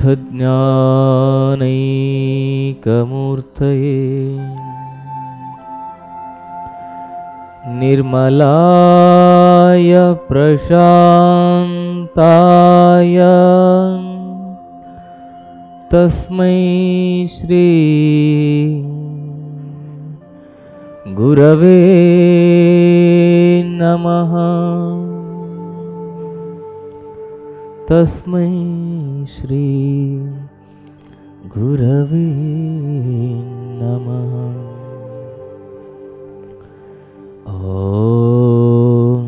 शुद्धज्ञानैकमूर्तये निर्मलाय प्रशान्ताय तस्मै श्री गुरवे नमः तस्मै श्री गुरवे नमः ॐ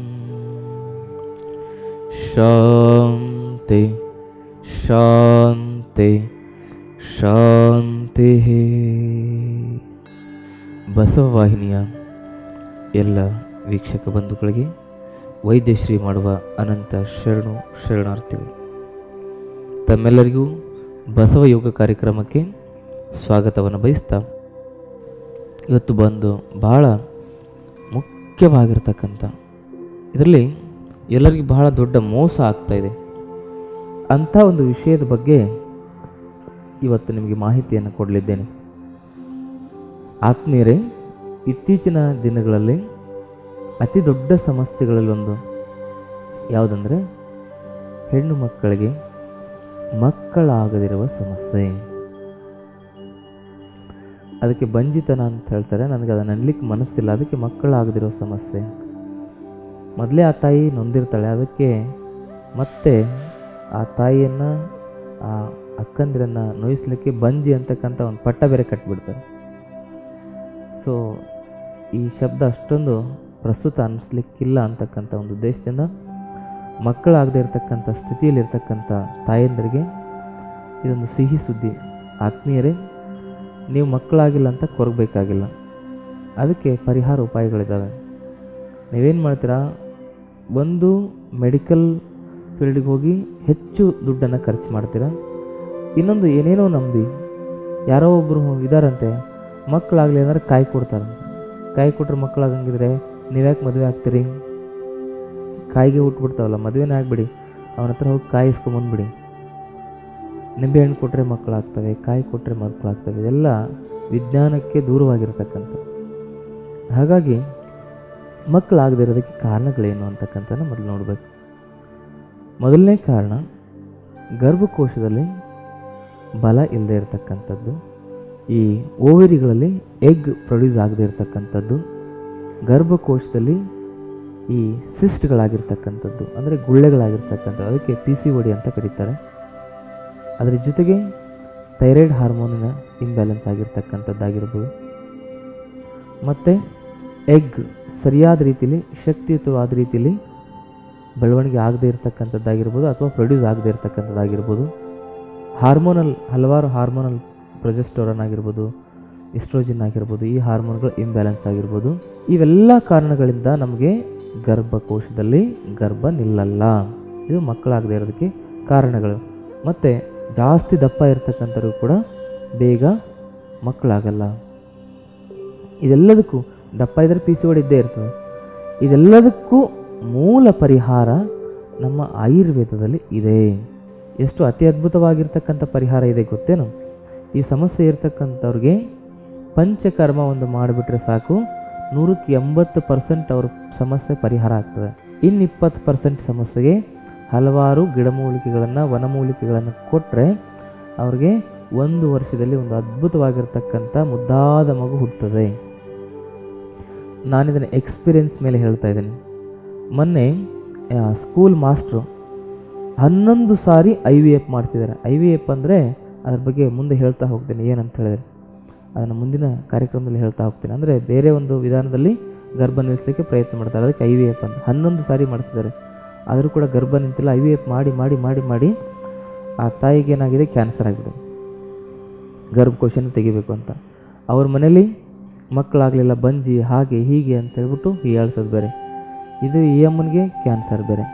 ಶಾಂತಿ ಶಾಂತಿ ಶಾಂತಿ ಬಸವವಾಹಿನಿಯ ಎಲ್ಲ ವೀಕ್ಷಕ ಬಂಧುಗಳಿಗೆ ವೈದ್ಯಶ್ರೀ ಮಾಡುವ ಅನಂತ ಶರಣು ಶರಣಾರ್ಥಿಗಳು ತಮ್ಮೆಲ್ಲರಿಗೂ ಬಸವ ಯೋಗ ಕಾರ್ಯಕ್ರಮಕ್ಕೆ ಸ್ವಾಗತವನ್ನು ಬಯಸ್ತಾ ಇವತ್ತು ಬಂದು ಬಹಳ ಮುಖ್ಯವಾಗಿರ್ತಕ್ಕಂಥ ಇದರಲ್ಲಿ ಎಲ್ಲರಿಗೂ ಬಹಳ ದೊಡ್ಡ ಮೋಸ ಆಗ್ತಾ ಇದೆ ಅಂಥ ಒಂದು ವಿಷಯದ ಬಗ್ಗೆ ಇವತ್ತು ನಿಮಗೆ ಮಾಹಿತಿಯನ್ನು ಕೊಡಲಿದ್ದೇನೆ ಆತ್ಮೀಯರೇ ಇತ್ತೀಚಿನ ದಿನಗಳಲ್ಲಿ ಅತಿ ದೊಡ್ಡ ಸಮಸ್ಯೆಗಳಲ್ಲಿ ಒಂದು ಯಾವುದಂದರೆ ಹೆಣ್ಣು ಮಕ್ಕಳಿಗೆ ಮಕ್ಕಳಾಗದಿರುವ ಸಮಸ್ಯೆ ಅದಕ್ಕೆ ಬಂಜಿತನ ಅಂತ ಹೇಳ್ತಾರೆ ನನಗೆ ಅದನ್ನು ಅನ್ಲಿಕ್ಕೆ ಮನಸ್ಸಿಲ್ಲ ಅದಕ್ಕೆ ಮಕ್ಕಳಾಗದಿರೋ ಸಮಸ್ಯೆ ಮೊದಲೇ ಆ ತಾಯಿ ನೊಂದಿರ್ತಾಳೆ ಅದಕ್ಕೆ ಮತ್ತೆ ಆ ತಾಯಿಯನ್ನು ಆ ಅಕ್ಕಂದಿರನ್ನು ನೋಯಿಸ್ಲಿಕ್ಕೆ ಬಂಜಿ ಅಂತಕ್ಕಂಥ ಒಂದು ಪಟ್ಟ ಬೇರೆ ಕಟ್ಬಿಡ್ತಾರೆ ಸೊ ಈ ಶಬ್ದ ಅಷ್ಟೊಂದು ಪ್ರಸ್ತುತ ಅನ್ನಿಸ್ಲಿಕ್ಕಿಲ್ಲ ಅಂತಕ್ಕಂಥ ಒಂದು ಉದ್ದೇಶದಿಂದ ಮಕ್ಕಳಾಗದೇ ಇರತಕ್ಕಂಥ ಸ್ಥಿತಿಯಲ್ಲಿರ್ತಕ್ಕಂಥ ತಾಯಂದರಿಗೆ ಇದೊಂದು ಸಿಹಿ ಸುದ್ದಿ ಆತ್ಮೀಯರೇ ನೀವು ಮಕ್ಕಳಾಗಿಲ್ಲ ಅಂತ ಕೊರಗಬೇಕಾಗಿಲ್ಲ ಅದಕ್ಕೆ ಪರಿಹಾರ ಉಪಾಯಗಳಿದ್ದಾವೆ ನೀವೇನು ಮಾಡ್ತೀರಾ ಒಂದು ಮೆಡಿಕಲ್ ಫೀಲ್ಡಿಗೆ ಹೋಗಿ ಹೆಚ್ಚು ದುಡ್ಡನ್ನು ಖರ್ಚು ಮಾಡ್ತೀರಾ ಇನ್ನೊಂದು ಏನೇನೋ ನಂಬಿ ಯಾರೋ ಒಬ್ಬರು ಇದಾರಂತೆ ಮಕ್ಕಳಾಗಲಿ ಅಂದ್ರೆ ಕಾಯಿ ಕೊಡ್ತಾರೆ ಕಾಯಿ ಕೊಟ್ರೆ ಮಕ್ಕಳಾಗಂಗಿದ್ರೆ ನೀವ್ಯಾಕೆ ಮದುವೆ ಆಗ್ತೀರಿ ಕಾಯಿಗೆ ಹುಟ್ಬಿಡ್ತಾವಲ್ಲ ಮದುವೆನೇ ಆಗಿಬಿಡಿ ಅವನ ಹತ್ರ ಹೋಗಿ ಕಾಯಿ ಇಸ್ಕೊಂಬಂದ್ಬಿಡಿ ನಿಂಬೆ ಹಣ್ಣು ಕೊಟ್ಟರೆ ಮಕ್ಕಳಾಗ್ತವೆ ಕಾಯಿ ಕೊಟ್ಟರೆ ಮಕ್ಕಳಾಗ್ತವೆ ಇದೆಲ್ಲ ವಿಜ್ಞಾನಕ್ಕೆ ದೂರವಾಗಿರ್ತಕ್ಕಂಥ ಹಾಗಾಗಿ ಮಕ್ಕಳಾಗದೇ ಇರೋದಕ್ಕೆ ಕಾರಣಗಳೇನು ಅಂತಕ್ಕಂಥನ ಮೊದಲು ನೋಡಬೇಕು ಮೊದಲನೇ ಕಾರಣ ಗರ್ಭಕೋಶದಲ್ಲಿ ಬಲ ಇಲ್ಲದೆ ಇರತಕ್ಕಂಥದ್ದು ಈ ಓವೆರಿಗಳಲ್ಲಿ ಎಗ್ ಪ್ರೊಡ್ಯೂಸ್ ಆಗದೇ ಇರತಕ್ಕಂಥದ್ದು ಗರ್ಭಕೋಶದಲ್ಲಿ ಈ ಸಿಸ್ಟ್ಗಳಾಗಿರ್ತಕ್ಕಂಥದ್ದು ಅಂದರೆ ಗುಳ್ಳೆಗಳಾಗಿರ್ತಕ್ಕಂಥದ್ದು ಅದಕ್ಕೆ ಪಿ ಸಿ ಒಡಿ ಅಂತ ಕರೀತಾರೆ ಅದರ ಜೊತೆಗೆ ಥೈರಾಯ್ಡ್ ಹಾರ್ಮೋನಿನ ಇಂಬ್ಯಾಲೆನ್ಸ್ ಆಗಿರ್ತಕ್ಕಂಥದ್ದಾಗಿರ್ಬೋದು ಮತ್ತು ಎಗ್ ಸರಿಯಾದ ರೀತಿಲಿ ಶಕ್ತಿಯುತವಾದ ರೀತಿಲಿ ಬೆಳವಣಿಗೆ ಆಗದೇ ಇರತಕ್ಕಂಥದ್ದಾಗಿರ್ಬೋದು ಅಥವಾ ಪ್ರೊಡ್ಯೂಸ್ ಆಗದೇ ಇರತಕ್ಕಂಥದ್ದಾಗಿರ್ಬೋದು ಹಾರ್ಮೋನಲ್ ಹಲವಾರು ಹಾರ್ಮೋನಲ್ ಪ್ರೊಜೆಸ್ಟೋರನ್ ಆಗಿರ್ಬೋದು ಇಸ್ಟ್ರೋಜಿನ್ ಆಗಿರ್ಬೋದು ಈ ಹಾರ್ಮೋನ್ಗಳು ಇಂಬ್ಯಾಲೆನ್ಸ್ ಆಗಿರ್ಬೋದು ಇವೆಲ್ಲ ಕಾರಣಗಳಿಂದ ನಮಗೆ ಗರ್ಭಕೋಶದಲ್ಲಿ ಗರ್ಭ ನಿಲ್ಲಲ್ಲ ಇದು ಮಕ್ಕಳಾಗದೇ ಇರೋದಕ್ಕೆ ಕಾರಣಗಳು ಮತ್ತು ಜಾಸ್ತಿ ದಪ್ಪ ಇರತಕ್ಕಂಥವ್ರು ಕೂಡ ಬೇಗ ಮಕ್ಕಳಾಗಲ್ಲ ಇದೆಲ್ಲದಕ್ಕೂ ದಪ್ಪ ಇದ್ದರೆ ಪಿ ಸಿ ಇದ್ದೇ ಇರ್ತದೆ ಇದೆಲ್ಲದಕ್ಕೂ ಮೂಲ ಪರಿಹಾರ ನಮ್ಮ ಆಯುರ್ವೇದದಲ್ಲಿ ಇದೆ ಎಷ್ಟು ಅತಿ ಅದ್ಭುತವಾಗಿರ್ತಕ್ಕಂಥ ಪರಿಹಾರ ಇದೆ ಗೊತ್ತೇನು ಈ ಸಮಸ್ಯೆ ಇರ್ತಕ್ಕಂಥವ್ರಿಗೆ ಪಂಚಕರ್ಮ ಒಂದು ಮಾಡಿಬಿಟ್ರೆ ಸಾಕು ನೂರಕ್ಕೆ ಎಂಬತ್ತು ಪರ್ಸೆಂಟ್ ಅವ್ರ ಸಮಸ್ಯೆ ಪರಿಹಾರ ಆಗ್ತದೆ ಇನ್ನು ಇಪ್ಪತ್ತು ಪರ್ಸೆಂಟ್ ಸಮಸ್ಯೆಗೆ ಹಲವಾರು ಗಿಡಮೂಲಿಕೆಗಳನ್ನು ವನಮೂಲಿಕೆಗಳನ್ನು ಕೊಟ್ಟರೆ ಅವ್ರಿಗೆ ಒಂದು ವರ್ಷದಲ್ಲಿ ಒಂದು ಅದ್ಭುತವಾಗಿರ್ತಕ್ಕಂಥ ಮುದ್ದಾದ ಮಗು ಹುಟ್ಟುತ್ತದೆ ನಾನಿದನ್ನು ಎಕ್ಸ್ಪೀರಿಯನ್ಸ್ ಮೇಲೆ ಹೇಳ್ತಾ ಇದ್ದೀನಿ ಮೊನ್ನೆ ಆ, ಸ್ಕೂಲ್ ಮಾಸ್ಟ್ರು ಹನ್ನೊಂದು ಸಾರಿ ಐ ವಿ ಎಫ್ ಮಾಡಿಸಿದ್ದಾರೆ ಐ ವಿ ಎಫ್ ಅಂದರೆ ಅದ್ರ ಬಗ್ಗೆ ಮುಂದೆ ಹೇಳ್ತಾ ಹೋಗ್ತೀನಿ ಏನಂತ ಹೇಳಿದ್ರೆ ಅದನ್ನು ಮುಂದಿನ ಕಾರ್ಯಕ್ರಮದಲ್ಲಿ ಹೇಳ್ತಾ ಹೋಗ್ತೀನಿ ಅಂದರೆ ಬೇರೆ ಒಂದು ವಿಧಾನದಲ್ಲಿ ಗರ್ಭ ನಿಲ್ಲಿಸಲಿಕ್ಕೆ ಪ್ರಯತ್ನ ಮಾಡ್ತಾರೆ ಅದಕ್ಕೆ ಐ ವಿ ಎಫ್ ಅಂತ ಹನ್ನೊಂದು ಸಾರಿ ಮಾಡಿಸಿದ್ದಾರೆ ಆದರೂ ಕೂಡ ಗರ್ಭ ನಿಂತಿಲ್ಲ ಐ ವಿ ಎಫ್ ಮಾಡಿ ಮಾಡಿ ಮಾಡಿ ಮಾಡಿ ಆ ತಾಯಿಗೆ ಏನಾಗಿದೆ ಕ್ಯಾನ್ಸರ್ ಆಗಿಬಿಡುತ್ತೆ ಗರ್ಭಕೋಶನ ತೆಗಿಬೇಕು ಅಂತ ಅವ್ರ ಮನೇಲಿ ಮಕ್ಕಳಾಗಲಿಲ್ಲ ಬಂಜಿ ಹಾಗೆ ಹೀಗೆ ಅಂತ ಹೇಳ್ಬಿಟ್ಟು ಹೀಯಾಳ್ಸೋದು ಬೇರೆ ಇದು ಈ ಅಮ್ಮನಿಗೆ ಕ್ಯಾನ್ಸರ್ ಬೇರೆ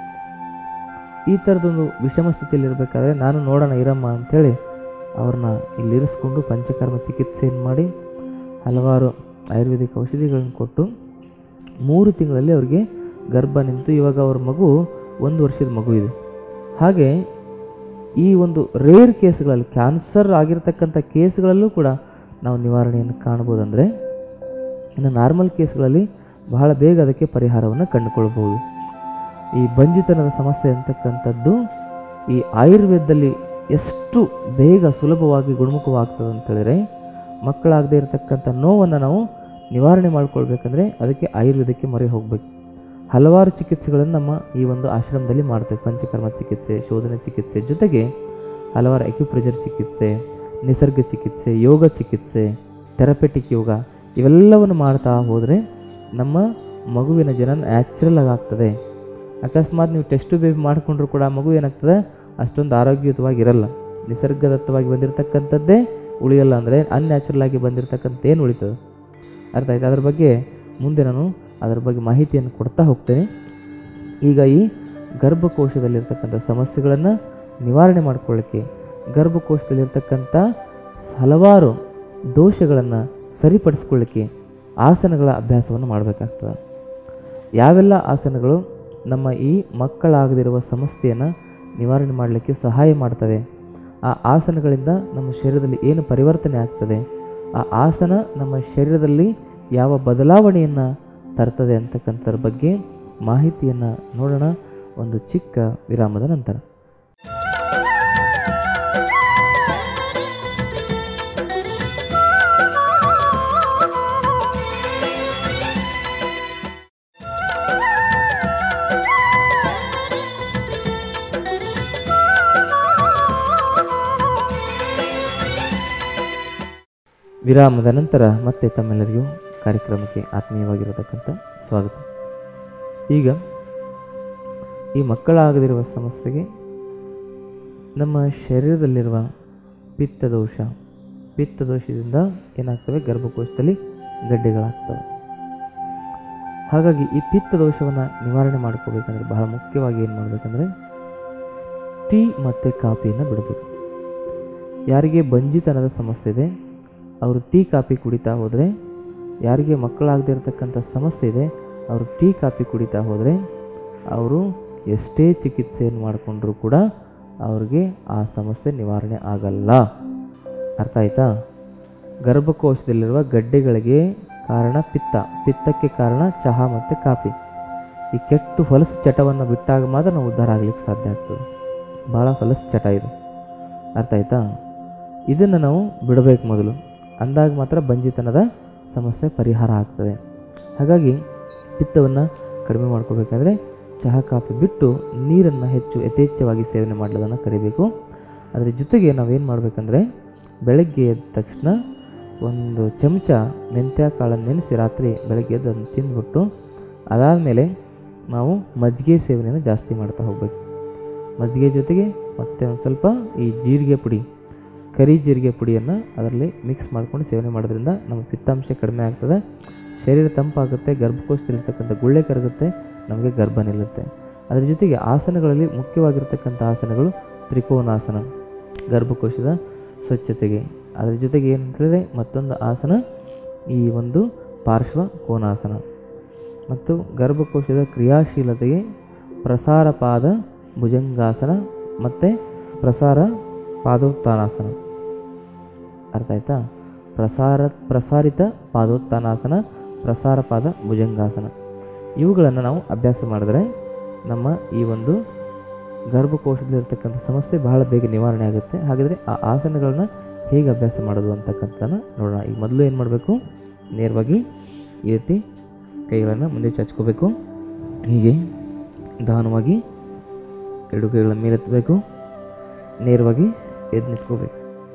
ಈ ಥರದೊಂದು ವಿಷಮ ಸ್ಥಿತಿಯಲ್ಲಿ ಇರಬೇಕಾದ್ರೆ ನಾನು ನೋಡೋಣ ಇರಮ್ಮ ಅಂಥೇಳಿ ಅವ್ರನ್ನ ಇಲ್ಲಿ ಇರಿಸ್ಕೊಂಡು ಪಂಚಕರ್ಮ ಚಿಕಿತ್ಸೆಯನ್ನು ಮಾಡಿ ಹಲವಾರು ಆಯುರ್ವೇದಿಕ್ ಔಷಧಿಗಳನ್ನು ಕೊಟ್ಟು ಮೂರು ತಿಂಗಳಲ್ಲಿ ಅವ್ರಿಗೆ ಗರ್ಭ ನಿಂತು ಇವಾಗ ಅವ್ರ ಮಗು ಒಂದು ವರ್ಷದ ಮಗು ಇದೆ ಹಾಗೆ ಈ ಒಂದು ರೇರ್ ಕೇಸ್ಗಳಲ್ಲಿ ಕ್ಯಾನ್ಸರ್ ಆಗಿರ್ತಕ್ಕಂಥ ಕೇಸ್ಗಳಲ್ಲೂ ಕೂಡ ನಾವು ನಿವಾರಣೆಯನ್ನು ಕಾಣ್ಬೋದಂದರೆ ಇನ್ನು ನಾರ್ಮಲ್ ಕೇಸ್ಗಳಲ್ಲಿ ಬಹಳ ಬೇಗ ಅದಕ್ಕೆ ಪರಿಹಾರವನ್ನು ಕಂಡುಕೊಳ್ಬೋದು ಈ ಬಂಜಿತನದ ಸಮಸ್ಯೆ ಅಂತಕ್ಕಂಥದ್ದು ಈ ಆಯುರ್ವೇದದಲ್ಲಿ ಎಷ್ಟು ಬೇಗ ಸುಲಭವಾಗಿ ಗುಣಮುಖವಾಗ್ತದೆ ಅಂತೇಳಿದ್ರೆ ಮಕ್ಕಳಾಗದೇ ಇರತಕ್ಕಂಥ ನೋವನ್ನು ನಾವು ನಿವಾರಣೆ ಮಾಡ್ಕೊಳ್ಬೇಕಂದ್ರೆ ಅದಕ್ಕೆ ಆಯುರ್ವೇದಕ್ಕೆ ಮೊರೆ ಹೋಗಬೇಕು ಹಲವಾರು ಚಿಕಿತ್ಸೆಗಳನ್ನು ನಮ್ಮ ಈ ಒಂದು ಆಶ್ರಮದಲ್ಲಿ ಮಾಡ್ತೇವೆ ಪಂಚಕರ್ಮ ಚಿಕಿತ್ಸೆ ಶೋಧನ ಚಿಕಿತ್ಸೆ ಜೊತೆಗೆ ಹಲವಾರು ಅಕ್ಯುಪ್ರೆಜರ್ ಚಿಕಿತ್ಸೆ ನಿಸರ್ಗ ಚಿಕಿತ್ಸೆ ಯೋಗ ಚಿಕಿತ್ಸೆ ಥೆರಪೆಟಿಕ್ ಯೋಗ ಇವೆಲ್ಲವನ್ನು ಮಾಡ್ತಾ ಹೋದರೆ ನಮ್ಮ ಮಗುವಿನ ಜನ ನ್ಯಾಚುರಲ್ ಆಗಿ ಆಗ್ತದೆ ಅಕಸ್ಮಾತ್ ನೀವು ಟೆಸ್ಟು ಬೇಬಿ ಮಾಡಿಕೊಂಡ್ರು ಕೂಡ ಆ ಮಗು ಏನಾಗ್ತದೆ ಅಷ್ಟೊಂದು ಆರೋಗ್ಯಯುತವಾಗಿರಲ್ಲ ನಿಸರ್ಗದತ್ತವಾಗಿ ಬಂದಿರತಕ್ಕಂಥದ್ದೇ ಉಳಿಯಲ್ಲ ಅಂದರೆ ಅನ್ಯಾಚುರಲ್ ಆಗಿ ಬಂದಿರತಕ್ಕಂಥ ಏನು ಉಳಿತದೆ ಅರ್ಥ ಆಯ್ತು ಅದ್ರ ಬಗ್ಗೆ ಮುಂದೆ ನಾನು ಅದರ ಬಗ್ಗೆ ಮಾಹಿತಿಯನ್ನು ಕೊಡ್ತಾ ಹೋಗ್ತೇನೆ ಈಗ ಈ ಗರ್ಭಕೋಶದಲ್ಲಿರ್ತಕ್ಕಂಥ ಸಮಸ್ಯೆಗಳನ್ನು ನಿವಾರಣೆ ಮಾಡ್ಕೊಳ್ಳಿಕ್ಕೆ ಗರ್ಭಕೋಶದಲ್ಲಿರ್ತಕ್ಕಂಥ ಹಲವಾರು ದೋಷಗಳನ್ನು ಸರಿಪಡಿಸ್ಕೊಳ್ಳಿಕ್ಕೆ ಆಸನಗಳ ಅಭ್ಯಾಸವನ್ನು ಮಾಡಬೇಕಾಗ್ತದೆ ಯಾವೆಲ್ಲ ಆಸನಗಳು ನಮ್ಮ ಈ ಮಕ್ಕಳಾಗದಿರುವ ಸಮಸ್ಯೆಯನ್ನು ನಿವಾರಣೆ ಮಾಡಲಿಕ್ಕೆ ಸಹಾಯ ಮಾಡ್ತವೆ ಆ ಆಸನಗಳಿಂದ ನಮ್ಮ ಶರೀರದಲ್ಲಿ ಏನು ಪರಿವರ್ತನೆ ಆಗ್ತದೆ ಆ ಆಸನ ನಮ್ಮ ಶರೀರದಲ್ಲಿ ಯಾವ ಬದಲಾವಣೆಯನ್ನು ತರ್ತದೆ ಅಂತಕ್ಕಂಥದ್ರ ಬಗ್ಗೆ ಮಾಹಿತಿಯನ್ನು ನೋಡೋಣ ಒಂದು ಚಿಕ್ಕ ವಿರಾಮದ ನಂತರ ವಿರಾಮದ ನಂತರ ಮತ್ತೆ ತಮ್ಮೆಲ್ಲರಿಗೂ ಕಾರ್ಯಕ್ರಮಕ್ಕೆ ಆತ್ಮೀಯವಾಗಿರತಕ್ಕಂಥ ಸ್ವಾಗತ ಈಗ ಈ ಮಕ್ಕಳಾಗದಿರುವ ಸಮಸ್ಯೆಗೆ ನಮ್ಮ ಶರೀರದಲ್ಲಿರುವ ಪಿತ್ತದೋಷ ಪಿತ್ತದೋಷದಿಂದ ಏನಾಗ್ತವೆ ಗರ್ಭಕೋಶದಲ್ಲಿ ಗಡ್ಡೆಗಳಾಗ್ತವೆ ಹಾಗಾಗಿ ಈ ಪಿತ್ತದೋಷವನ್ನು ನಿವಾರಣೆ ಮಾಡ್ಕೋಬೇಕಂದ್ರೆ ಬಹಳ ಮುಖ್ಯವಾಗಿ ಏನು ಮಾಡಬೇಕಂದ್ರೆ ಟೀ ಮತ್ತು ಕಾಫಿಯನ್ನು ಬಿಡಬೇಕು ಯಾರಿಗೆ ಬಂಜಿತನದ ಸಮಸ್ಯೆ ಇದೆ ಅವರು ಟೀ ಕಾಫಿ ಕುಡಿತಾ ಹೋದರೆ ಯಾರಿಗೆ ಮಕ್ಕಳಾಗದೇ ಇರತಕ್ಕಂಥ ಸಮಸ್ಯೆ ಇದೆ ಅವರು ಟೀ ಕಾಫಿ ಕುಡಿತಾ ಹೋದರೆ ಅವರು ಎಷ್ಟೇ ಚಿಕಿತ್ಸೆಯನ್ನು ಮಾಡಿಕೊಂಡ್ರೂ ಕೂಡ ಅವ್ರಿಗೆ ಆ ಸಮಸ್ಯೆ ನಿವಾರಣೆ ಆಗಲ್ಲ ಅರ್ಥ ಆಯ್ತಾ ಗರ್ಭಕೋಶದಲ್ಲಿರುವ ಗಡ್ಡೆಗಳಿಗೆ ಕಾರಣ ಪಿತ್ತ ಪಿತ್ತಕ್ಕೆ ಕಾರಣ ಚಹಾ ಮತ್ತು ಕಾಫಿ ಈ ಕೆಟ್ಟು ಹೊಲಸು ಚಟವನ್ನು ಬಿಟ್ಟಾಗ ಮಾತ್ರ ನಾವು ಉದ್ಧಾರ ಆಗಲಿಕ್ಕೆ ಸಾಧ್ಯ ಆಗ್ತದೆ ಭಾಳ ಹೊಲಸು ಚಟ ಇದು ಅರ್ಥ ಆಯ್ತಾ ಇದನ್ನು ನಾವು ಬಿಡಬೇಕು ಮೊದಲು ಅಂದಾಗ ಮಾತ್ರ ಬಂಜಿತನದ ಸಮಸ್ಯೆ ಪರಿಹಾರ ಆಗ್ತದೆ ಹಾಗಾಗಿ ಪಿತ್ತವನ್ನು ಕಡಿಮೆ ಮಾಡ್ಕೋಬೇಕಂದ್ರೆ ಚಹಾ ಕಾಫಿ ಬಿಟ್ಟು ನೀರನ್ನು ಹೆಚ್ಚು ಯಥೇಚ್ಛವಾಗಿ ಸೇವನೆ ಮಾಡೋದನ್ನು ಕರಿಬೇಕು ಅದರ ಜೊತೆಗೆ ನಾವೇನು ಮಾಡಬೇಕಂದ್ರೆ ಬೆಳಗ್ಗೆ ಎದ್ದ ತಕ್ಷಣ ಒಂದು ಚಮಚ ಮೆಂತ್ಯ ಕಾಳನ್ನು ನೆನೆಸಿ ರಾತ್ರಿ ಬೆಳಗ್ಗೆ ಎದ್ದು ಅದನ್ನು ತಿಂದ್ಬಿಟ್ಟು ಅದಾದಮೇಲೆ ನಾವು ಮಜ್ಜಿಗೆ ಸೇವನೆಯನ್ನು ಜಾಸ್ತಿ ಮಾಡ್ತಾ ಹೋಗಬೇಕು ಮಜ್ಜಿಗೆ ಜೊತೆಗೆ ಮತ್ತೆ ಒಂದು ಸ್ವಲ್ಪ ಈ ಜೀರಿಗೆ ಪುಡಿ ಕರಿ ಜೀರಿಗೆ ಪುಡಿಯನ್ನು ಅದರಲ್ಲಿ ಮಿಕ್ಸ್ ಮಾಡ್ಕೊಂಡು ಸೇವನೆ ಮಾಡೋದ್ರಿಂದ ನಮ್ಮ ಪಿತ್ತಾಂಶ ಕಡಿಮೆ ಆಗ್ತದೆ ಶರೀರ ತಂಪಾಗುತ್ತೆ ಗರ್ಭಕೋಶದಲ್ಲಿರ್ತಕ್ಕಂಥ ಗುಳ್ಳೆ ಕರಗುತ್ತೆ ನಮಗೆ ಗರ್ಭ ನಿಲ್ಲುತ್ತೆ ಅದರ ಜೊತೆಗೆ ಆಸನಗಳಲ್ಲಿ ಮುಖ್ಯವಾಗಿರ್ತಕ್ಕಂಥ ಆಸನಗಳು ತ್ರಿಕೋನಾಸನ ಗರ್ಭಕೋಶದ ಸ್ವಚ್ಛತೆಗೆ ಅದರ ಜೊತೆಗೆ ಏನಂತಂದರೆ ಮತ್ತೊಂದು ಆಸನ ಈ ಒಂದು ಪಾರ್ಶ್ವ ಕೋನಾಸನ ಮತ್ತು ಗರ್ಭಕೋಶದ ಕ್ರಿಯಾಶೀಲತೆಗೆ ಪ್ರಸಾರ ಪಾದ ಭುಜಂಗಾಸನ ಮತ್ತು ಪ್ರಸಾರ ಪಾದೋತ್ಥಾನಾಸನ ಅರ್ಥ ಆಯ್ತಾ ಪ್ರಸಾರ ಪ್ರಸಾರಿತ ಪಾದೋತ್ಥಾನಾಸನ ಪ್ರಸಾರ ಪಾದ ಭುಜಂಗಾಸನ ಇವುಗಳನ್ನು ನಾವು ಅಭ್ಯಾಸ ಮಾಡಿದ್ರೆ ನಮ್ಮ ಈ ಒಂದು ಗರ್ಭಕೋಶದಲ್ಲಿರ್ತಕ್ಕಂಥ ಸಮಸ್ಯೆ ಬಹಳ ಬೇಗ ನಿವಾರಣೆ ಆಗುತ್ತೆ ಹಾಗಾದರೆ ಆ ಆಸನಗಳನ್ನ ಹೇಗೆ ಅಭ್ಯಾಸ ಮಾಡೋದು ಅಂತಕ್ಕಂಥದ್ದನ್ನು ನೋಡೋಣ ಈಗ ಮೊದಲು ಏನು ಮಾಡಬೇಕು ನೇರವಾಗಿ ಈ ರೀತಿ ಕೈಗಳನ್ನು ಮುಂದೆ ಚಾಚ್ಕೋಬೇಕು ಹೀಗೆ ನಿಧಾನವಾಗಿ ಎರಡು ಕೈಗಳ ಮೇಲೆತ್ತಬೇಕು ನೇರವಾಗಿ ಎದ್ದು ನಿಂತ್ಕೋಬೇಕು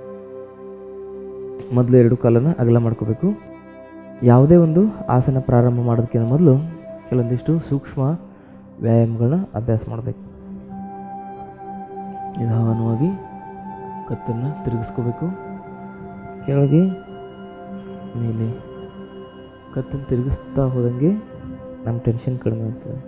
ಮೊದಲು ಎರಡು ಕಾಲನ್ನು ಅಗಲ ಮಾಡ್ಕೋಬೇಕು ಯಾವುದೇ ಒಂದು ಆಸನ ಪ್ರಾರಂಭ ಮಾಡೋದಕ್ಕಿಂತ ಮೊದಲು ಕೆಲವೊಂದಿಷ್ಟು ಸೂಕ್ಷ್ಮ ವ್ಯಾಯಾಮಗಳನ್ನ ಅಭ್ಯಾಸ ಮಾಡಬೇಕು ನಿಧಾನವಾಗಿ ಕತ್ತನ್ನು ತಿರುಗಿಸ್ಕೋಬೇಕು ಕೆಳಗೆ ಮೇಲೆ ಕತ್ತನ್ನು ತಿರುಗಿಸ್ತಾ ಹೋದಂಗೆ ನಮ್ಮ ಟೆನ್ಷನ್ ಕಡಿಮೆ ಆಗ್ತದೆ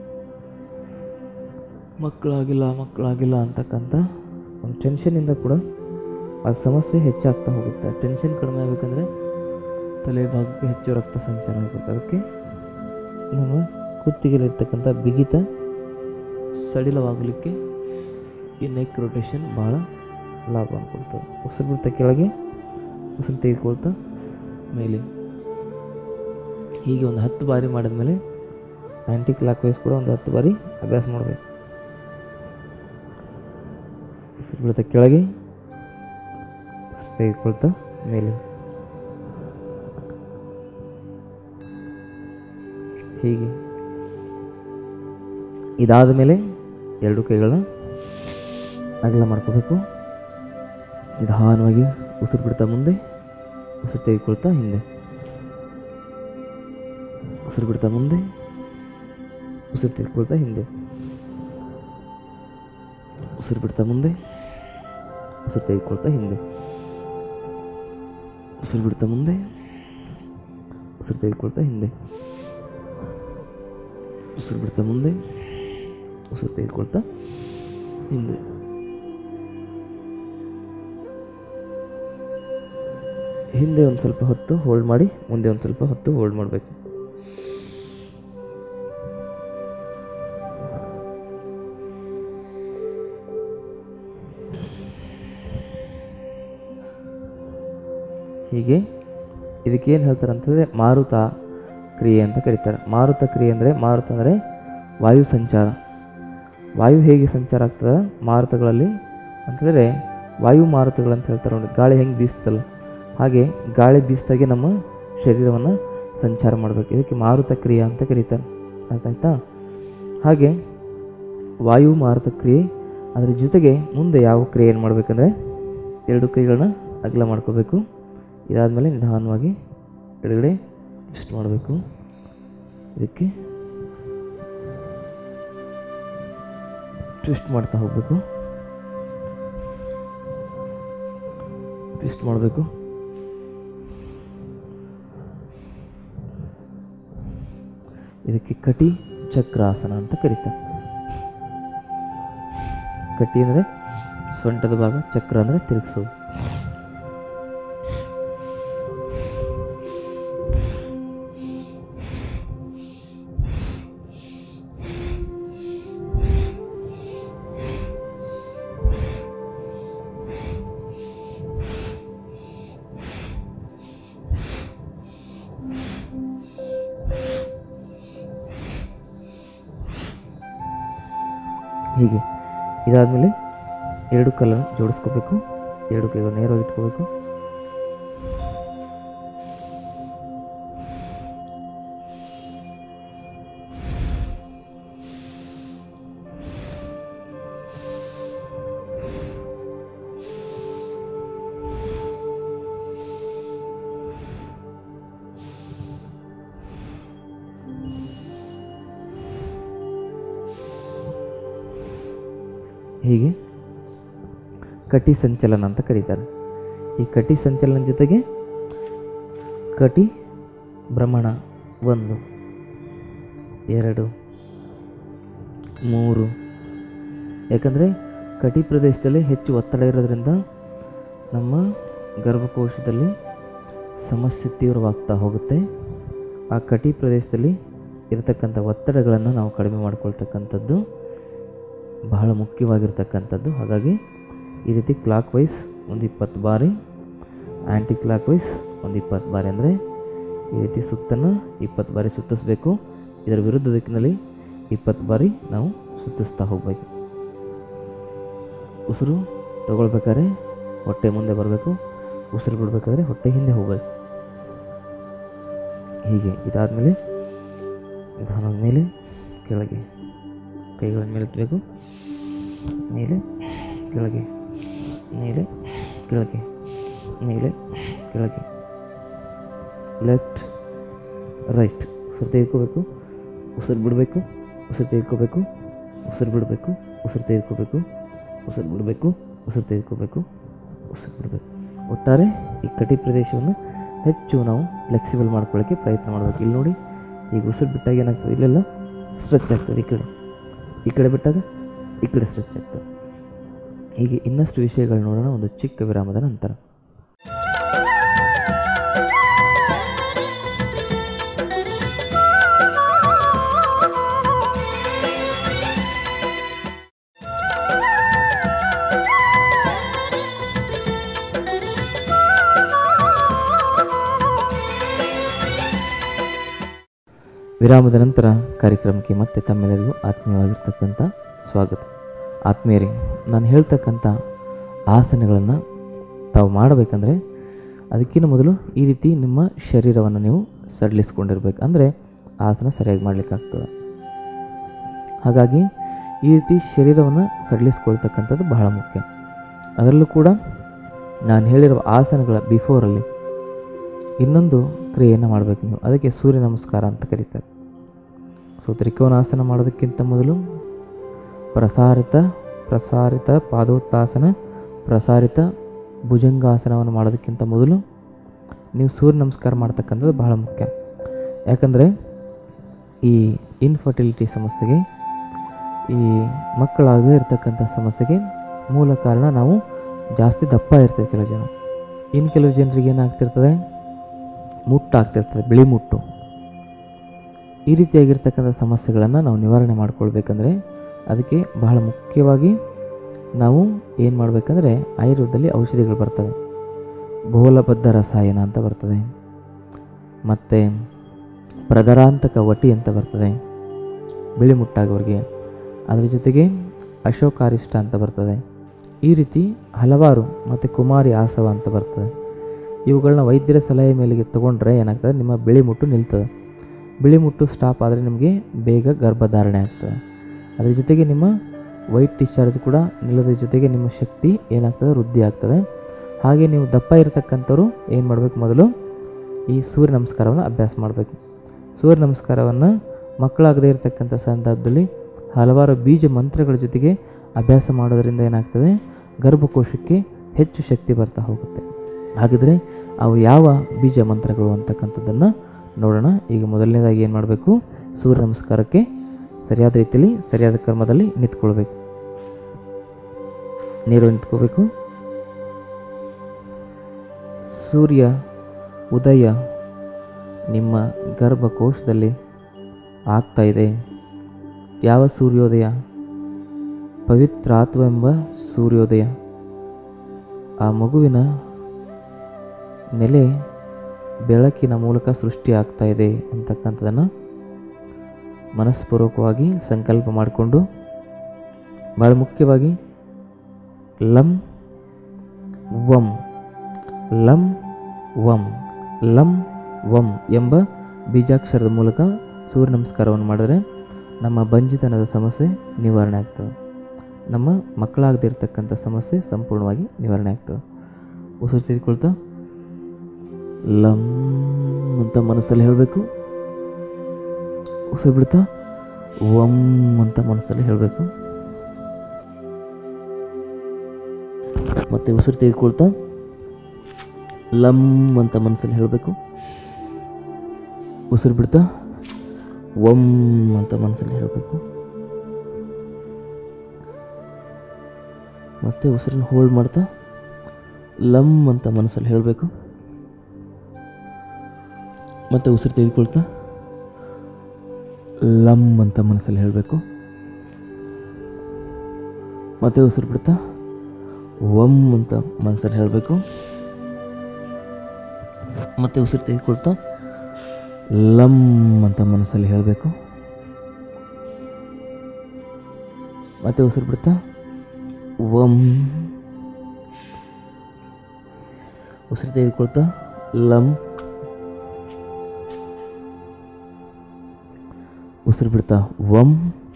ಮಕ್ಕಳಾಗಿಲ್ಲ ಮಕ್ಕಳಾಗಿಲ್ಲ ಅಂತಕ್ಕಂಥ ಒಂದು ಟೆನ್ಷನಿಂದ ಕೂಡ ಆ ಸಮಸ್ಯೆ ಹೆಚ್ಚಾಗ್ತಾ ಹೋಗುತ್ತೆ ಟೆನ್ಷನ್ ಕಡಿಮೆ ಆಗಬೇಕಂದ್ರೆ ತಲೆ ಭಾಗಕ್ಕೆ ಹೆಚ್ಚು ರಕ್ತ ಸಂಚಾರ ಆಗಬೇಕು ಅದಕ್ಕೆ ನಮ್ಮ ಕುತ್ತಿಗೆಲಿರ್ತಕ್ಕಂಥ ಬಿಗಿತ ಸಡಿಲವಾಗಲಿಕ್ಕೆ ಈ ನೆಕ್ ರೊಟೇಷನ್ ಭಾಳ ಲಾಭವನ್ನು ಕೊಡ್ತದೆ ಉಸಿರು ಬಿಡ್ತಾ ಕೆಳಗೆ ಉಸಿರು ತೆಗೆದುಕೊಳ್ತಾ ಮೇಲೆ ಹೀಗೆ ಒಂದು ಹತ್ತು ಬಾರಿ ಮಾಡಿದ್ಮೇಲೆ ಆ್ಯಂಟಿ ಕ್ಲಾಕ್ ವೈಸ್ ಕೂಡ ಒಂದು ಹತ್ತು ಬಾರಿ ಅಭ್ಯಾಸ ಮಾಡಬೇಕು ಉಸಿರು ಬಿಡ್ತಾ ಕೆಳಗೆ ಉಸಿರು ತೆಗೆದುಕೊಳ್ತಾ ಮೇಲೆ ಹೀಗೆ ಇದಾದ ಮೇಲೆ ಎರಡು ಕೈಗಳನ್ನ ಅಗಲ ಮಾಡ್ಕೋಬೇಕು ನಿಧಾನವಾಗಿ ಉಸಿರು ಬಿಡ್ತಾ ಮುಂದೆ ಉಸಿರು ತೆಗೆದುಕೊಳ್ತಾ ಹಿಂದೆ ಉಸಿರು ಬಿಡ್ತಾ ಮುಂದೆ ಉಸಿರು ತೆಗೆದುಕೊಳ್ತಾ ಹಿಂದೆ ಉಸಿರು ಬಿಡ್ತಾ ಮುಂದೆ ಉಸಿರು ತೆಗೆದುಕೊಳ್ತಾ ಹಿಂದೆ ಉಸಿರು ಬಿಡ್ತಾ ಮುಂದೆ ಉಸಿರು ತೆಗೆದುಕೊಳ್ತಾ ಹಿಂದೆ ಉಸಿರು ಬಿಡ್ತಾ ಮುಂದೆ ಉಸಿರು ತೆಗೆದುಕೊಳ್ತಾ ಹಿಂದೆ ಹಿಂದೆ ಒಂದು ಸ್ವಲ್ಪ ಹೊತ್ತು ಹೋಲ್ಡ್ ಮಾಡಿ ಮುಂದೆ ಒಂದು ಸ್ವಲ್ಪ ಹೊತ್ತು ಹೋಲ್ಡ್ ಮಾಡಬೇಕು ಹೀಗೆ ಇದಕ್ಕೆ ಏನು ಹೇಳ್ತಾರೆ ಅಂತಂದರೆ ಮಾರುತ ಕ್ರಿಯೆ ಅಂತ ಕರೀತಾರೆ ಮಾರುತ ಕ್ರಿಯೆ ಅಂದರೆ ಮಾರುತ ಅಂದರೆ ವಾಯು ಸಂಚಾರ ವಾಯು ಹೇಗೆ ಸಂಚಾರ ಆಗ್ತದೆ ಮಾರುತಗಳಲ್ಲಿ ಅಂತಂದರೆ ವಾಯು ಮಾರುತಗಳಂತ ಹೇಳ್ತಾರೆ ನೋಡಿ ಗಾಳಿ ಹೆಂಗೆ ಬೀಸ್ತಲ್ಲ ಹಾಗೆ ಗಾಳಿ ಬೀಸ್ದಾಗೆ ನಮ್ಮ ಶರೀರವನ್ನು ಸಂಚಾರ ಮಾಡಬೇಕು ಇದಕ್ಕೆ ಮಾರುತ ಕ್ರಿಯೆ ಅಂತ ಕರೀತಾರೆ ಆಯ್ತಾಯ್ತಾ ಹಾಗೆ ವಾಯು ಮಾರುತ ಕ್ರಿಯೆ ಅದರ ಜೊತೆಗೆ ಮುಂದೆ ಯಾವ ಕ್ರಿಯೆಯನ್ನು ಮಾಡಬೇಕಂದ್ರೆ ಎರಡು ಕೈಗಳನ್ನ ಅಗಲ ಮಾಡ್ಕೋಬೇಕು ಇದಾದಮೇಲೆ ನಿಧಾನವಾಗಿ ಎಡಗಡೆ ಟ್ವಿಸ್ಟ್ ಮಾಡಬೇಕು ಇದಕ್ಕೆ ಟ್ವಿಸ್ಟ್ ಮಾಡ್ತಾ ಹೋಗಬೇಕು ಟ್ವಿಸ್ಟ್ ಮಾಡಬೇಕು ಇದಕ್ಕೆ ಕಟಿ ಚಕ್ರಾಸನ ಅಂತ ಕರೀತಾರೆ ಕಟಿ ಅಂದರೆ ಸೊಂಟದ ಭಾಗ ಚಕ್ರ ಅಂದರೆ ತಿರುಗಿಸೋದು ಹೀಗೆ ಇದಾದಮೇಲೆ ಎರಡು ಕಲ್ಲನ್ನು ಜೋಡಿಸ್ಕೋಬೇಕು ಎರಡು ಕೈಗಳು ನೇರವಾಗಿ ಇಟ್ಕೋಬೇಕು ಹೀಗೆ ಕಟಿ ಸಂಚಲನ ಅಂತ ಕರೀತಾರೆ ಈ ಕಟಿ ಸಂಚಲನ ಜೊತೆಗೆ ಕಟಿ ಭ್ರಮಣ ಒಂದು ಎರಡು ಮೂರು ಯಾಕಂದರೆ ಕಟಿ ಪ್ರದೇಶದಲ್ಲಿ ಹೆಚ್ಚು ಒತ್ತಡ ಇರೋದ್ರಿಂದ ನಮ್ಮ ಗರ್ಭಕೋಶದಲ್ಲಿ ಸಮಸ್ಯೆ ತೀವ್ರವಾಗ್ತಾ ಹೋಗುತ್ತೆ ಆ ಕಟಿ ಪ್ರದೇಶದಲ್ಲಿ ಇರತಕ್ಕಂಥ ಒತ್ತಡಗಳನ್ನು ನಾವು ಕಡಿಮೆ ಮಾಡ್ಕೊಳ್ತಕ್ಕಂಥದ್ದು ಬಹಳ ಮುಖ್ಯವಾಗಿರ್ತಕ್ಕಂಥದ್ದು ಹಾಗಾಗಿ ಈ ರೀತಿ ಕ್ಲಾಕ್ ವೈಸ್ ಒಂದು ಇಪ್ಪತ್ತು ಬಾರಿ ಆ್ಯಂಟಿ ಕ್ಲಾಕ್ ವೈಸ್ ಒಂದು ಇಪ್ಪತ್ತು ಬಾರಿ ಅಂದರೆ ಈ ರೀತಿ ಸುತ್ತನ್ನು ಇಪ್ಪತ್ತು ಬಾರಿ ಸುತ್ತಿಸ್ಬೇಕು ಇದರ ವಿರುದ್ಧ ದಿಕ್ಕಿನಲ್ಲಿ ಇಪ್ಪತ್ತು ಬಾರಿ ನಾವು ಸುತ್ತಿಸ್ತಾ ಹೋಗಬೇಕು ಉಸಿರು ತಗೊಳ್ಬೇಕಾದ್ರೆ ಹೊಟ್ಟೆ ಮುಂದೆ ಬರಬೇಕು ಉಸಿರು ಬಿಡಬೇಕಾದ್ರೆ ಹೊಟ್ಟೆ ಹಿಂದೆ ಹೋಗಬೇಕು ಹೀಗೆ ಇದಾದಮೇಲೆ ನಿಧಾನವಾಗಿ ಮೇಲೆ ಕೆಳಗೆ ಕೈಗಳನ್ನು ಮೇಲೆ ಎತ್ತಬೇಕು ಮೇಲೆ ಕೆಳಗೆ ಮೇಲೆ ಕೆಳಗೆ ಮೇಲೆ ಕೆಳಗೆ ಲೆಫ್ಟ್ ರೈಟ್ ಉಸಿರು ತೆಗೆದುಕೋಬೇಕು ಉಸಿರು ಬಿಡಬೇಕು ಉಸಿರು ತೆಗೆದುಕೋಬೇಕು ಉಸಿರು ಬಿಡಬೇಕು ಉಸಿರು ತೆಗೆದುಕೋಬೇಕು ಉಸಿರು ಬಿಡಬೇಕು ಉಸಿರು ತೆಗೆದುಕೋಬೇಕು ಉಸಿರು ಬಿಡಬೇಕು ಒಟ್ಟಾರೆ ಈ ಕಟಿ ಪ್ರದೇಶವನ್ನು ಹೆಚ್ಚು ನಾವು ಫ್ಲೆಕ್ಸಿಬಲ್ ಮಾಡ್ಕೊಳ್ಳೋಕ್ಕೆ ಪ್ರಯತ್ನ ಮಾಡಬೇಕು ಇಲ್ಲಿ ನೋಡಿ ಈಗ ಉಸಿರು ಬಿಟ್ಟಾಗ ಏನಾಗ್ತದೆ ಇಲ್ಲೆಲ್ಲ ಸ್ಟ್ರೆಚ್ ಆಗ್ತದೆ ಈ ಕಡೆ ಈ ಕಡೆ ಬಿಟ್ಟಾಗ ಈ ಕಡೆ ಸ್ಟ್ರೆಚ್ ಆಗ್ತದೆ ಹೀಗೆ ಇನ್ನಷ್ಟು ವಿಷಯಗಳು ನೋಡೋಣ ಒಂದು ಚಿಕ್ಕ ವಿರಾಮದ ನಂತರ ವಿರಾಮದ ನಂತರ ಕಾರ್ಯಕ್ರಮಕ್ಕೆ ಮತ್ತೆ ತಮ್ಮೆಲ್ಲರಿಗೂ ಆತ್ಮೀಯವಾಗಿರ್ತಕ್ಕಂಥ ಸ್ವಾಗತ ಆತ್ಮೀಯರೇ ನಾನು ಹೇಳ್ತಕ್ಕಂಥ ಆಸನಗಳನ್ನು ತಾವು ಮಾಡಬೇಕಂದ್ರೆ ಅದಕ್ಕಿಂತ ಮೊದಲು ಈ ರೀತಿ ನಿಮ್ಮ ಶರೀರವನ್ನು ನೀವು ಸಡಿಲಿಸ್ಕೊಂಡಿರ್ಬೇಕು ಅಂದರೆ ಆಸನ ಸರಿಯಾಗಿ ಮಾಡಲಿಕ್ಕಾಗ್ತದೆ ಹಾಗಾಗಿ ಈ ರೀತಿ ಶರೀರವನ್ನು ಸಡಿಲಿಸ್ಕೊಳ್ತಕ್ಕಂಥದ್ದು ಬಹಳ ಮುಖ್ಯ ಅದರಲ್ಲೂ ಕೂಡ ನಾನು ಹೇಳಿರುವ ಆಸನಗಳ ಬಿಫೋರಲ್ಲಿ ಇನ್ನೊಂದು ಕ್ರಿಯೆಯನ್ನು ಮಾಡಬೇಕು ನೀವು ಅದಕ್ಕೆ ಸೂರ್ಯ ನಮಸ್ಕಾರ ಅಂತ ಕರೀತಾರೆ ಸೊ ತ್ರಿಕೋನಾಸನ ಮಾಡೋದಕ್ಕಿಂತ ಮೊದಲು ಪ್ರಸಾರಿತ ಪ್ರಸಾರಿತ ಪಾದೋತ್ತಾಸನ ಪ್ರಸಾರಿತ ಭುಜಂಗಾಸನವನ್ನು ಮಾಡೋದಕ್ಕಿಂತ ಮೊದಲು ನೀವು ಸೂರ್ಯ ನಮಸ್ಕಾರ ಮಾಡ್ತಕ್ಕಂಥದ್ದು ಬಹಳ ಮುಖ್ಯ ಯಾಕಂದರೆ ಈ ಇನ್ಫರ್ಟಿಲಿಟಿ ಸಮಸ್ಯೆಗೆ ಈ ಮಕ್ಕಳಾಗದೇ ಇರತಕ್ಕಂಥ ಸಮಸ್ಯೆಗೆ ಮೂಲ ಕಾರಣ ನಾವು ಜಾಸ್ತಿ ದಪ್ಪ ಇರ್ತೇವೆ ಕೆಲವು ಜನ ಇನ್ನು ಕೆಲವು ಜನರಿಗೆ ಏನಾಗ್ತಿರ್ತದೆ ಮುಟ್ಟಾಗ್ತಿರ್ತದೆ ಬಿಳಿ ಮುಟ್ಟು ಈ ರೀತಿಯಾಗಿರ್ತಕ್ಕಂಥ ಸಮಸ್ಯೆಗಳನ್ನು ನಾವು ನಿವಾರಣೆ ಮಾಡ್ಕೊಳ್ಬೇಕಂದ್ರೆ ಅದಕ್ಕೆ ಬಹಳ ಮುಖ್ಯವಾಗಿ ನಾವು ಏನು ಮಾಡಬೇಕಂದ್ರೆ ಆಯುರ್ವೇದದಲ್ಲಿ ಔಷಧಿಗಳು ಬರ್ತವೆ ಬಹುಲಬದ್ಧ ರಸಾಯನ ಅಂತ ಬರ್ತದೆ ಮತ್ತು ಪ್ರದರಾಂತಕ ವಟಿ ಅಂತ ಬರ್ತದೆ ಬಿಳಿ ಮುಟ್ಟಾಗೋರಿಗೆ ಅದರ ಜೊತೆಗೆ ಅಶೋಕಾರಿಷ್ಟ ಅಂತ ಬರ್ತದೆ ಈ ರೀತಿ ಹಲವಾರು ಮತ್ತು ಕುಮಾರಿ ಆಸವ ಅಂತ ಬರ್ತದೆ ಇವುಗಳನ್ನ ವೈದ್ಯರ ಸಲಹೆ ಮೇಲೆಗೆ ತೊಗೊಂಡ್ರೆ ಏನಾಗ್ತದೆ ನಿಮ್ಮ ಬಿಳಿ ಮುಟ್ಟು ನಿಲ್ತದೆ ಬಿಳಿ ಮುಟ್ಟು ಸ್ಟಾಪ್ ಆದರೆ ನಿಮಗೆ ಬೇಗ ಗರ್ಭಧಾರಣೆ ಆಗ್ತದೆ ಅದ್ರ ಜೊತೆಗೆ ನಿಮ್ಮ ವೈಟ್ ಡಿಸ್ಚಾರ್ಜ್ ಕೂಡ ನಿಲ್ಲೋದ್ರ ಜೊತೆಗೆ ನಿಮ್ಮ ಶಕ್ತಿ ಏನಾಗ್ತದೆ ವೃದ್ಧಿ ಆಗ್ತದೆ ಹಾಗೆ ನೀವು ದಪ್ಪ ಇರತಕ್ಕಂಥವ್ರು ಏನು ಮಾಡಬೇಕು ಮೊದಲು ಈ ಸೂರ್ಯ ನಮಸ್ಕಾರವನ್ನು ಅಭ್ಯಾಸ ಮಾಡಬೇಕು ಸೂರ್ಯ ನಮಸ್ಕಾರವನ್ನು ಮಕ್ಕಳಾಗದೇ ಇರತಕ್ಕಂಥ ಸಂದರ್ಭದಲ್ಲಿ ಹಲವಾರು ಬೀಜ ಮಂತ್ರಗಳ ಜೊತೆಗೆ ಅಭ್ಯಾಸ ಮಾಡೋದರಿಂದ ಏನಾಗ್ತದೆ ಗರ್ಭಕೋಶಕ್ಕೆ ಹೆಚ್ಚು ಶಕ್ತಿ ಬರ್ತಾ ಹೋಗುತ್ತೆ ಹಾಗಿದ್ರೆ ಅವು ಯಾವ ಬೀಜ ಮಂತ್ರಗಳು ಅಂತಕ್ಕಂಥದ್ದನ್ನು ನೋಡೋಣ ಈಗ ಮೊದಲನೇದಾಗಿ ಏನು ಮಾಡಬೇಕು ಸೂರ್ಯ ನಮಸ್ಕಾರಕ್ಕೆ ಸರಿಯಾದ ರೀತಿಯಲ್ಲಿ ಸರಿಯಾದ ಕ್ರಮದಲ್ಲಿ ನಿಂತ್ಕೊಳ್ಬೇಕು ನೀರು ನಿಂತ್ಕೋಬೇಕು ಸೂರ್ಯ ಉದಯ ನಿಮ್ಮ ಗರ್ಭಕೋಶದಲ್ಲಿ ಆಗ್ತಾ ಇದೆ ಯಾವ ಸೂರ್ಯೋದಯ ಪವಿತ್ರಾತ್ವವೆಂಬ ಸೂರ್ಯೋದಯ ಆ ಮಗುವಿನ ನೆಲೆ ಬೆಳಕಿನ ಮೂಲಕ ಸೃಷ್ಟಿ ಆಗ್ತಾ ಇದೆ ಅಂತಕ್ಕಂಥದ್ದನ್ನು ಮನಸ್ಪೂರ್ವಕವಾಗಿ ಸಂಕಲ್ಪ ಮಾಡಿಕೊಂಡು ಭಾಳ ಮುಖ್ಯವಾಗಿ ಲಂ ವಂ ಲಂ ವಂ ಲಂ ವಂ ಎಂಬ ಬೀಜಾಕ್ಷರದ ಮೂಲಕ ಸೂರ್ಯ ನಮಸ್ಕಾರವನ್ನು ಮಾಡಿದ್ರೆ ನಮ್ಮ ಬಂಜಿತನದ ಸಮಸ್ಯೆ ನಿವಾರಣೆ ಆಗ್ತದೆ ನಮ್ಮ ಮಕ್ಕಳಾಗದಿರ್ತಕ್ಕಂಥ ಸಮಸ್ಯೆ ಸಂಪೂರ್ಣವಾಗಿ ನಿವಾರಣೆ ಆಗ್ತದೆ ಉಸಿರು ತೆಗೆದುಕೊಳ್ತಾ ಲಂ ಅಂತ ಮನಸ್ಸಲ್ಲಿ ಹೇಳಬೇಕು ಉಸಿರು ಬಿಡ್ತಾ ವಂ ಅಂತ ಮನಸ್ಸಲ್ಲಿ ಹೇಳಬೇಕು ಮತ್ತೆ ಉಸಿರು ತೆಗೆದುಕೊಳ್ತಾ ಲಂ ಅಂತ ಮನಸ್ಸಲ್ಲಿ ಹೇಳಬೇಕು ಉಸಿರು ಬಿಡ್ತಾ ಒಂ ಅಂತ ಮನಸ್ಸಲ್ಲಿ ಹೇಳಬೇಕು ಮತ್ತೆ ಉಸಿರನ್ನು ಹೋಲ್ಡ್ ಮಾಡ್ತಾ ಲಂ ಅಂತ ಮನಸ್ಸಲ್ಲಿ ಹೇಳಬೇಕು ಮತ್ತೆ ಉಸಿರು ತೆಗೆದುಕೊಳ್ತಾ ಲಂ ಅಂತ ಮನಸ್ಸಲ್ಲಿ ಹೇಳಬೇಕು ಮತ್ತೆ ಉಸಿರು ಬಿಡ್ತಾ ಒಂ ಅಂತ ಮನಸ್ಸಲ್ಲಿ ಹೇಳಬೇಕು ಮತ್ತೆ ಉಸಿರು ತೆಗೆದುಕೊಳ್ತಾ ಲಂ ಅಂತ ಮನಸ್ಸಲ್ಲಿ ಹೇಳಬೇಕು ಮತ್ತೆ ಉಸಿರು ಬಿಡ್ತಾ ಒಂ ಉಸಿರು ತೆಗೆದುಕೊಳ್ತಾ ಲಂ ಉಸಿರು ಬಿಡ್ತಾ ಒಂ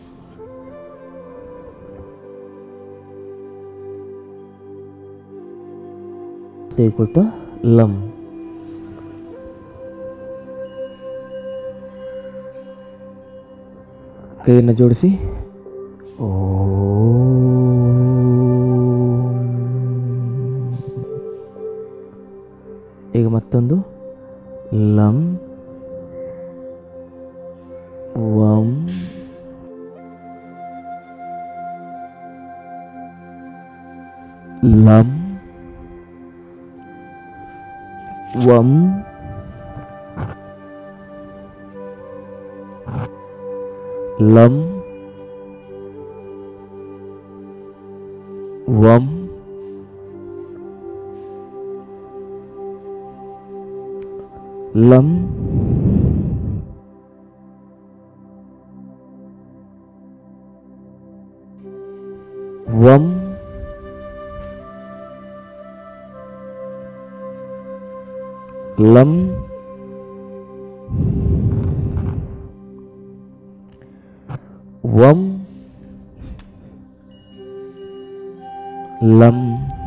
ತೆಗೆದುಕೊಳ್ತಾ ಲಂ ಕೈಯನ್ನು ಜೋಡಿಸಿ ಈಗ ಮತ್ತೊಂದು ಲಂ ವಂ ಲಂ ವಂ ಲಂ ವಂ ಲಂ ವಂ ಲಂ ವಂ ಲಂ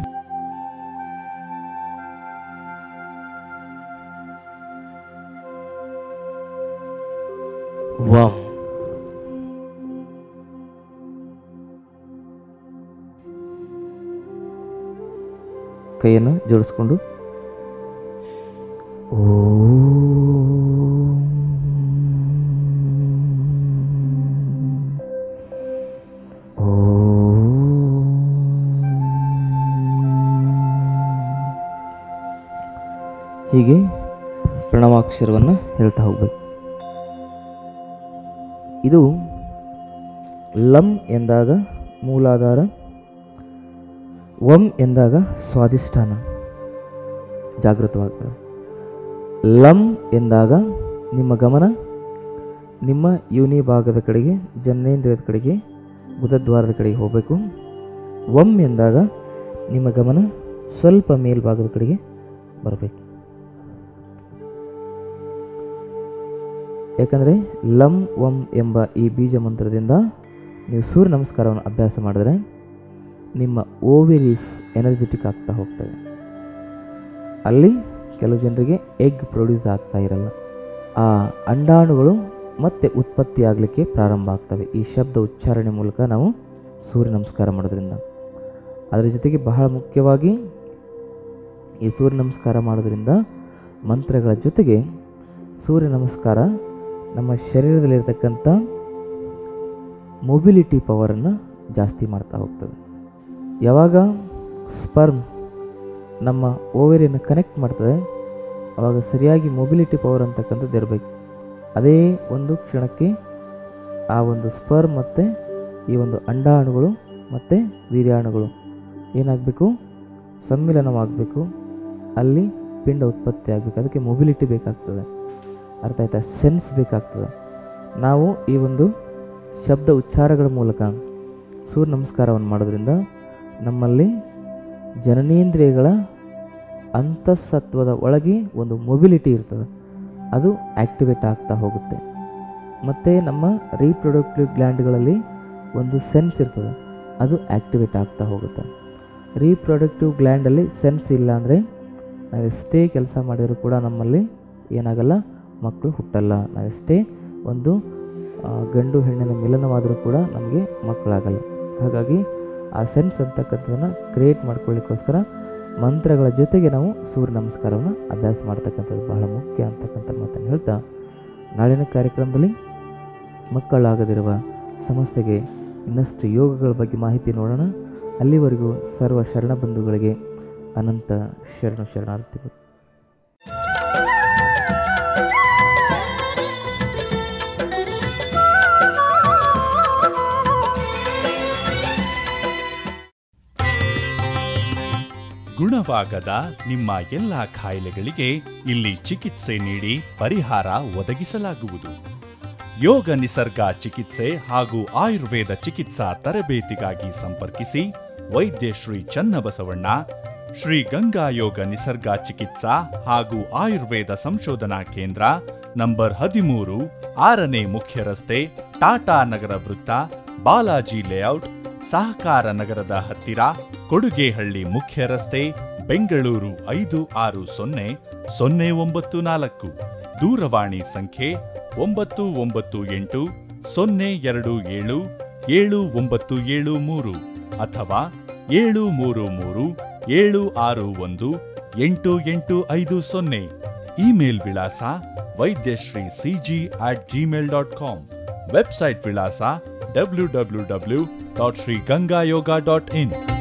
ವಂ ಕೈಯನ್ನು ಜೋಡಿಸ್ಕೊಂಡು ಹೀಗೆ ಪ್ರಣವಾಕ್ಷರವನ್ನು ಹೇಳ್ತಾ ಹೋಗ್ಬೇಕು ಇದು ಲಂ ಎಂದಾಗ ಮೂಲಾಧಾರ ವಂ ಎಂದಾಗ ಸ್ವಾದಿಷ್ಠಾನ ಜಾಗೃತವಾಗ್ತದೆ ಲಂ ಎಂದಾಗ ನಿಮ್ಮ ಗಮನ ನಿಮ್ಮ ಯೋನಿ ಭಾಗದ ಕಡೆಗೆ ಜನ್ನೇಂದ್ರಿಯದ ಕಡೆಗೆ ಬುಧದ್ವಾರದ ಕಡೆಗೆ ಹೋಗಬೇಕು ವಂ ಎಂದಾಗ ನಿಮ್ಮ ಗಮನ ಸ್ವಲ್ಪ ಮೇಲ್ಭಾಗದ ಕಡೆಗೆ ಬರಬೇಕು ಯಾಕಂದರೆ ಲಂ ವಂ ಎಂಬ ಈ ಬೀಜ ಮಂತ್ರದಿಂದ ನೀವು ಸೂರ್ಯ ನಮಸ್ಕಾರವನ್ನು ಅಭ್ಯಾಸ ಮಾಡಿದ್ರೆ ನಿಮ್ಮ ಓವೆರೀಸ್ ಎನರ್ಜೆಟಿಕ್ ಆಗ್ತಾ ಹೋಗ್ತವೆ ಅಲ್ಲಿ ಕೆಲವು ಜನರಿಗೆ ಎಗ್ ಪ್ರೊಡ್ಯೂಸ್ ಆಗ್ತಾ ಇರಲ್ಲ ಆ ಅಂಡಾಣುಗಳು ಮತ್ತೆ ಉತ್ಪತ್ತಿ ಆಗಲಿಕ್ಕೆ ಪ್ರಾರಂಭ ಆಗ್ತವೆ ಈ ಶಬ್ದ ಉಚ್ಚಾರಣೆ ಮೂಲಕ ನಾವು ಸೂರ್ಯ ನಮಸ್ಕಾರ ಮಾಡೋದ್ರಿಂದ ಅದರ ಜೊತೆಗೆ ಬಹಳ ಮುಖ್ಯವಾಗಿ ಈ ಸೂರ್ಯ ನಮಸ್ಕಾರ ಮಾಡೋದ್ರಿಂದ ಮಂತ್ರಗಳ ಜೊತೆಗೆ ಸೂರ್ಯ ನಮಸ್ಕಾರ ನಮ್ಮ ಶರೀರದಲ್ಲಿರ್ತಕ್ಕಂಥ ಮೊಬಿಲಿಟಿ ಪವರನ್ನು ಜಾಸ್ತಿ ಮಾಡ್ತಾ ಹೋಗ್ತದೆ ಯಾವಾಗ ಸ್ಪರ್ಮ್ ನಮ್ಮ ಓವೇರಿಯನ್ನು ಕನೆಕ್ಟ್ ಮಾಡ್ತದೆ ಆವಾಗ ಸರಿಯಾಗಿ ಮೊಬಿಲಿಟಿ ಪವರ್ ಅಂತಕ್ಕಂಥದ್ದು ಇರಬೇಕು ಅದೇ ಒಂದು ಕ್ಷಣಕ್ಕೆ ಆ ಒಂದು ಸ್ಪರ್ಮ್ ಮತ್ತು ಈ ಒಂದು ಅಂಡಾಣುಗಳು ಮತ್ತು ವೀರ್ಯಾಣುಗಳು ಏನಾಗಬೇಕು ಸಮ್ಮಿಲನವಾಗಬೇಕು ಅಲ್ಲಿ ಪಿಂಡ ಉತ್ಪತ್ತಿ ಆಗಬೇಕು ಅದಕ್ಕೆ ಮೊಬಿಲಿಟಿ ಬೇಕಾಗ್ತದೆ ಅರ್ಥ ಆಯ್ತಾ ಸೆನ್ಸ್ ಬೇಕಾಗ್ತದೆ ನಾವು ಈ ಒಂದು ಶಬ್ದ ಉಚ್ಚಾರಗಳ ಮೂಲಕ ಸೂರ್ಯ ನಮಸ್ಕಾರವನ್ನು ಮಾಡೋದ್ರಿಂದ ನಮ್ಮಲ್ಲಿ ಜನನೇಂದ್ರಿಯಗಳ ಅಂತಃಸತ್ವದ ಒಳಗೆ ಒಂದು ಮೊಬಿಲಿಟಿ ಇರ್ತದೆ ಅದು ಆ್ಯಕ್ಟಿವೇಟ್ ಆಗ್ತಾ ಹೋಗುತ್ತೆ ಮತ್ತು ನಮ್ಮ ರೀಪ್ರೊಡಕ್ಟಿವ್ ಗ್ಲ್ಯಾಂಡ್ಗಳಲ್ಲಿ ಒಂದು ಸೆನ್ಸ್ ಇರ್ತದೆ ಅದು ಆ್ಯಕ್ಟಿವೇಟ್ ಆಗ್ತಾ ಹೋಗುತ್ತೆ ರೀಪ್ರೊಡಕ್ಟಿವ್ ಗ್ಲ್ಯಾಂಡಲ್ಲಿ ಸೆನ್ಸ್ ಇಲ್ಲ ಅಂದರೆ ನಾವೆಷ್ಟೇ ಕೆಲಸ ಮಾಡಿದರೂ ಕೂಡ ನಮ್ಮಲ್ಲಿ ಏನಾಗಲ್ಲ ಮಕ್ಕಳು ಹುಟ್ಟಲ್ಲ ನಾವೆಷ್ಟೇ ಒಂದು ಆ, ಗಂಡು ಹೆಣ್ಣಿನ ಮಿಲನವಾದರೂ ಕೂಡ ನಮಗೆ ಮಕ್ಕಳಾಗಲ್ಲ ಹಾಗಾಗಿ ಆ ಸೆನ್ಸ್ ಅಂತಕ್ಕಂಥದ್ದನ್ನು ಕ್ರಿಯೇಟ್ ಮಾಡ್ಕೊಳ್ಳಿಕ್ಕೋಸ್ಕರ ಮಂತ್ರಗಳ ಜೊತೆಗೆ ನಾವು ಸೂರ್ಯ ನಮಸ್ಕಾರವನ್ನು ಅಭ್ಯಾಸ ಮಾಡ್ತಕ್ಕಂಥದ್ದು ಬಹಳ ಮುಖ್ಯ ಅಂತಕ್ಕಂಥ ಮಾತನ್ನು ಹೇಳ್ತಾ ನಾಳಿನ ಕಾರ್ಯಕ್ರಮದಲ್ಲಿ ಮಕ್ಕಳಾಗದಿರುವ ಸಮಸ್ಯೆಗೆ ಇನ್ನಷ್ಟು ಯೋಗಗಳ ಬಗ್ಗೆ ಮಾಹಿತಿ ನೋಡೋಣ ಅಲ್ಲಿವರೆಗೂ ಸರ್ವ ಶರಣ ಬಂಧುಗಳಿಗೆ ಅನಂತ ಶರಣ ಶರಣಾರ್ಥಿಗಳು ಗುಣವಾಗದ ನಿಮ್ಮ ಎಲ್ಲ ಕಾಯಿಲೆಗಳಿಗೆ ಇಲ್ಲಿ ಚಿಕಿತ್ಸೆ ನೀಡಿ ಪರಿಹಾರ ಒದಗಿಸಲಾಗುವುದು ಯೋಗ ನಿಸರ್ಗ ಚಿಕಿತ್ಸೆ ಹಾಗೂ ಆಯುರ್ವೇದ ಚಿಕಿತ್ಸಾ ತರಬೇತಿಗಾಗಿ ಸಂಪರ್ಕಿಸಿ ವೈದ್ಯ ಶ್ರೀ ಚನ್ನಬಸವಣ್ಣ ಶ್ರೀ ಗಂಗಾ ಯೋಗ ನಿಸರ್ಗ ಚಿಕಿತ್ಸಾ ಹಾಗೂ ಆಯುರ್ವೇದ ಸಂಶೋಧನಾ ಕೇಂದ್ರ ನಂಬರ್ ಹದಿಮೂರು ಆರನೇ ಮುಖ್ಯ ರಸ್ತೆ ಟಾಟಾ ನಗರ ವೃತ್ತ ಬಾಲಾಜಿ ಲೇಔಟ್ ಸಹಕಾರ ನಗರದ ಹತ್ತಿರ ಕೊಡುಗೆಹಳ್ಳಿ ಮುಖ್ಯ ರಸ್ತೆ ಬೆಂಗಳೂರು ಐದು ಆರು ಸೊನ್ನೆ ಸೊನ್ನೆ ಒಂಬತ್ತು ನಾಲ್ಕು ದೂರವಾಣಿ ಸಂಖ್ಯೆ ಒಂಬತ್ತು ಒಂಬತ್ತು ಎಂಟು ಸೊನ್ನೆ ಎರಡು ಏಳು ಏಳು ಒಂಬತ್ತು ಏಳು ಮೂರು ಅಥವಾ ಏಳು ಮೂರು ಮೂರು ಏಳು ಆರು ಒಂದು ಎಂಟು ಎಂಟು ಐದು ಸೊನ್ನೆ ಇಮೇಲ್ ವಿಳಾಸ Vaidyashree CG at Gmail dot com website ವಿಳಾಸ W W W dot Shri Ganga Yoga dot ಇನ್